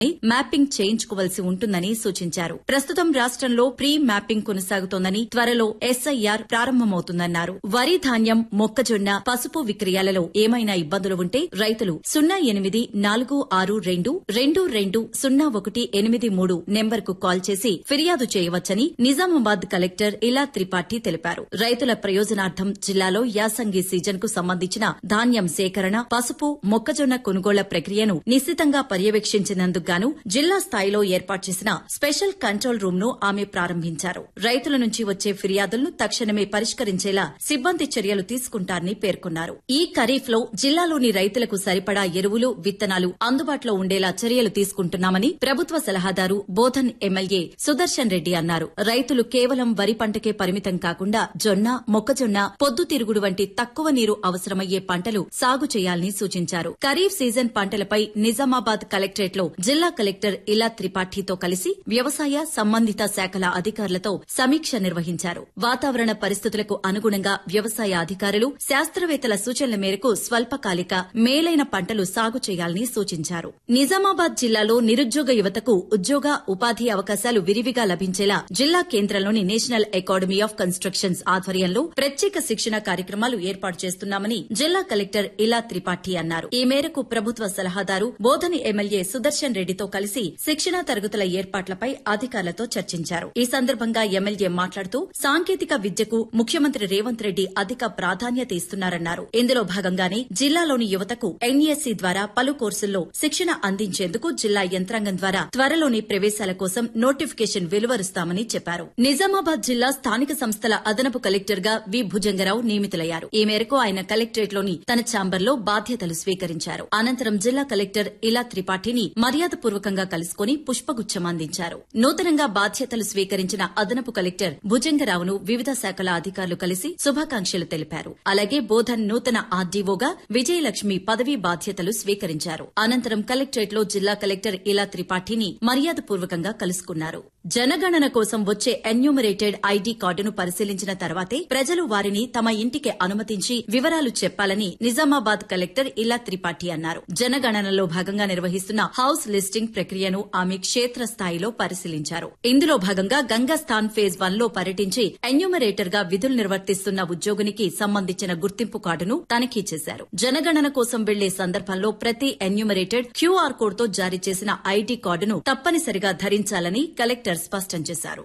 mapping చేయించుకోవాల్సి ఉంటుందని సూచించారు ప్రస్తుతం రాష్ట్రంలో ప్రీ మ్యాపింగ్ కొనసాగుతోందని త్వరలో ఎస్ఐఆర్ ప్రారంభమవుతుందన్నారు వరి ధాన్యం మొక్కజొన్న పసుపు విక్రయాలలో ఏమైనా ఇబ్బందులు ఉంటే రైతులు సున్నా ఎనిమిది నాలుగు ఆరు రెండు రెండు రెండు సున్నా ఒకటి ఎనిమిది మూడు నెంబర్కు కాల్ చేసి ఫిర్యాదు చేయవచ్చని నిజామాబాద్ కలెక్టర్ ఇలా త్రిపాఠి తెలిపారు రైతుల ప్రయోజనార్థం జిల్లాలో యాసంగి సీజన్ కు సంబంధించిన ధాన్యం సేకరణ పసుపు మొక్కజొన్న కొనుగోళ్ల ప్రక్రియను నిశితంగా పర్యవేక్షించినందుకు గాను జిల్లా స్థాయిలో ఏర్పాటు చేసిన స్పెషల్ కంట్రోల్ రూమ్ ను ఆమె ప్రారంభించారు రైతుల నుంచి వచ్చే ఫిర్యాదులను తక్షణమే పరిష్కరించేలా సిబ్బంది చర్యలు తీసుకుంటారని పేర్కొన్నారు ఈ ఖరీఫ్ లో జిల్లాలోని రైతులకు సరిపడా ఎరువులు విత్తనాలు అందుబాటులో ఉండేలా చర్యలు తీసుకుంటున్నామని ప్రభుత్వ సలహాదారు బోధన్ ఎమ్మెల్యే సుదర్శన్ రెడ్డి అన్నారు రైతులు కేవలం వరి పంటకే పరిమితం కాకుండా జొన్న మొక్కజొన్న పొద్దుతిరుగుడు వంటి తక్కువ నీరు అవసరమయ్యే పంటలు సాగు చేయాలని సూచించారు ఖరీఫ్ సీజన్ పంటలపై నిజామాబాద్ కలెక్టరేట్ లో జిల్లా కలెక్టర్ ఇలా త్రిపాఠితో కలిసి వ్యవసాయ సంబంధిత శాఖల అధికారులతో సమీక్ష నిర్వహించారు వాతావరణ పరిస్థితులకు అనుగుణంగా వ్యవసాయ అధికారులు శాస్త్రవేత్తల సూచనల మేరకు స్వల్పకాలిక మేలైన పంటలు సాగు చేయాలని సూచించారు నిజామాబాద్ జిల్లాలో నిరుద్యోగ యువతకు ఉద్యోగ ఉపాధి అవకాశాలు విరివిగా లభించేలా జిల్లా కేంద్రంలోని నేషనల్ అకాడమీ ఆఫ్ కన్స్ట్రక్షన్స్ ఆధ్వర్యంలో ప్రత్యేక శిక్షణ కార్యక్రమాలు ఏర్పాటు చేస్తున్నామని జిల్లా కలెక్టర్ ఇలా త్రిపాఠి అన్నారు ఈ మేరకు ప్రభుత్వ సలహాదారు బోధని ఎమ్మెల్యే సుదర్శన్ రెడ్డితో కలిసి శిక్షణా తరగతుల ఏర్పాట్లపై అధికారులతో చర్చించారు ఈ సందర్భంగా ఎమ్మెల్యే మాట్లాడుతూ సాంకేతిక విద్యకు ముఖ్యమంత్రి రేవంత్ రెడ్డి అధిక ప్రాధాన్యత ఇస్తున్నారన్నారు ఇందులో భాగంగానే జిల్లాలోని యువతకు ఎన్ఈఎస్సీ ద్వారా పలు కోర్సుల్లో శిక్షణ అందించేందుకు జిల్లా యంత్రాంగం ద్వారా త్వరలోని ప్రవేశాల కోసం నోటిఫికేషన్ వెలువరుస్తామని చెప్పారు నిజామాబాద్ జిల్లా స్థానిక సంస్థల అదనపు కలెక్టర్ గా వి భుజంగరావు నియమితులయ్యారు ఈ మేరకు ఆయన కలెక్టరేట్ లోని తన ఛాంబర్లో బాధ్యతలు స్వీకరించారు అనంతరం జిల్లా కలెక్టర్ ఇలా త్రిపాఠిని మర్యాదపూర్వకంగా కలుసుకుని పుష్పగుచ్చం అందించారు నూతనంగా బాధ్యతలు స్వీకరించిన అదనపు కలెక్టర్ భుజంగరావును వివిధ శాఖల అధికారులు కలిసి శుభాకాంక్షలు తెలిపారు అలాగే బోధన్ నూతన ఆర్డీఓగా విజయలక్ష్మి పదవీ బాధ్యతలు స్వీకరించారు అనంతరం కలెక్టరేట్ లో జిల్లా కలెక్టర్ ఇలా త్రిపాఠిని మర్యాదపూర్వకంగా కలుసుకున్నారు జనగణన కోసం వచ్చే ఎన్యూమరేటెడ్ ఐడీ కార్డును పరిశీలించిన తర్వాతే ప్రజలు వారిని తమ ఇంటికి అనుమతించి వివరాలు చెప్పాలని నిజామాబాద్ కలెక్టర్ ఇలా త్రిపాఠి అన్నారు జనగణనలో భాగంగా నిర్వహిస్తున్న హౌస్ లిస్టింగ్ ప్రక్రియను ఆమె క్షేత్రస్థాయిలో పరిశీలించారు ఇందులో భాగంగా గంగాస్థాన్ ఫేజ్ వన్ లో పర్యటించి ఎన్యూమరేటర్ గా విధులు నిర్వర్తిస్తున్న ఉద్యోగునికి సంబంధించిన గుర్తింపు కార్డును తనిఖీ చేశారు జనగణన కోసం వెళ్లే సందర్భంలో ప్రతి ఎన్యూమరేటెడ్ క్యూఆర్ కోడ్ తో జారీ చేసిన ఐడీ కార్డును తప్పనిసరిగా ధరించాలని కలెక్టర్ స్పష్టం చేశారు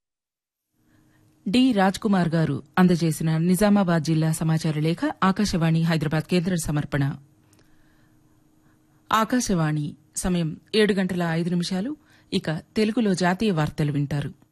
డి కుమార్ గారు అందజేసిన నిజామాబాద్ జిల్లా సమాచార లేఖ ఆకాశవాణి హైదరాబాద్ కేంద్ర సమర్పణ ఆకాశవాణి సమయం ఏడు గంటల ఐదు నిమిషాలు ఇక తెలుగులో జాతీయ వార్తలు వింటారు